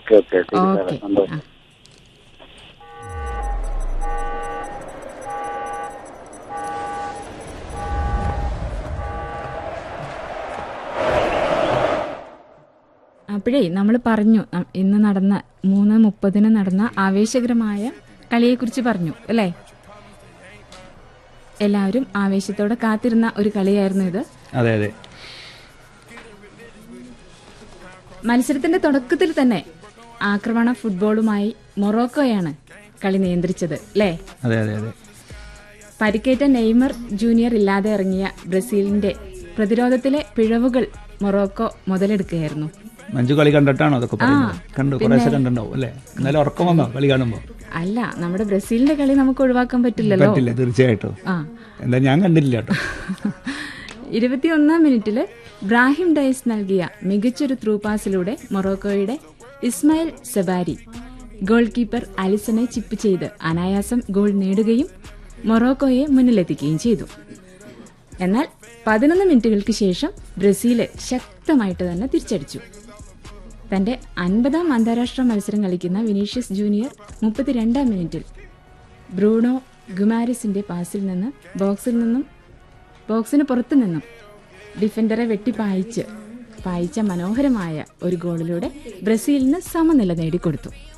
okay okay ശരി സാറേ okay സന്തോഷം അപ്പോഴേ നമ്മൾ പറഞ്ഞു ന- ഇന്ന് നടന്ന മൂന്ന് മുപ്പതിന് നടന്ന ആവേശകരമായ കളിയെക്കുറിച്ച് പറഞ്ഞു അല്ലേ എല്ലാവരും ആവേശത്തോടെ കാത്തിരുന്ന ഒരു കളിയായിരുന്നു ഇത് അതെ അതെ മത്സരത്തിന്റെ തുടക്കത്തിൽ തന്നെ ആക്രമണ ഫുട്ബോളുമായി മൊറോക്കോയാണ് കളി നിയന്ത്രിച്ചത് അല്ലേ അതെ അതെ അതെ പരിക്കേറ്റ നെയ്മർ ജൂനിയർ ഇല്ലാതെ ഇറങ്ങിയ ബ്രസീലിന്റെ പ്രതിരോധത്തിലെ പിഴവുകൾ മൊറോക്കോ മുതലെടുക്കുകയായിരുന്നു മഞ്ജു കളി കണ്ടിട്ടാണോ അതൊക്കെ പറയുന്നത് കണ്ടു കുറേശ്ശെ കണ്ടിട്ടുണ്ടാവും അല്ലേ എന്നാലും ഉറക്കം വന്നോ കളി കാണുമ്പോ അല്ല നമ്മുടെ ബ്രസീലിന്റെ കളി നമുക്ക് ഒഴിവാക്കാൻ പറ്റില്ലല്ലോ പറ്റില്ല തീർച്ചയായിട്ടും ആ എന്താ ഞാൻ കണ്ടില്ല കേട്ടോ ഇരുപത്തിയൊന്നാം മിനിറ്റില് ബ്രാഹിം ഡയസ് നൽകിയ മികച്ചൊരു ത്രൂ പാസിലൂടെ മൊറോക്കോയുടെ ഇസ്മായിൽ സെബാരി ഗോൾ കീപ്പർ അലിസനെ ചിപ്പ് ചെയ്ത് അനായാസം ഗോൾ നേടുകയും മൊറോക്കോയെ മുന്നിലെത്തിക്കുകയും ചെയ്തു എന്നാൽ പതിനൊന്ന് മിനിറ്റുകൾക്ക് ശേഷം ബ്രസീല് ശക്തമായിട്ട് തന്നെ തിരിച്ചടിച്ചു തന്റെ അൻപതാം അന്താരാഷ്ട്ര മത്സരം കളിക്കുന്ന വിനീഷ്യസ് ജൂനിയർ മുപ്പത്തിരണ്ടാം മിനിറ്റിൽ ബ്രൂണോ ഗുമാരിസിന്റെ പാസിൽ നിന്ന് ബോക്സിൽ നിന്നും ബോക്സിന് പുറത്തു നിന്നും ഡിഫൻഡറെ വെട്ടി പായിച്ച് പായിച്ച മനോഹരമായ ഒരു ഗോളിലൂടെ ബ്രസീലിന് സമനില നേടിക്കൊടുത്തു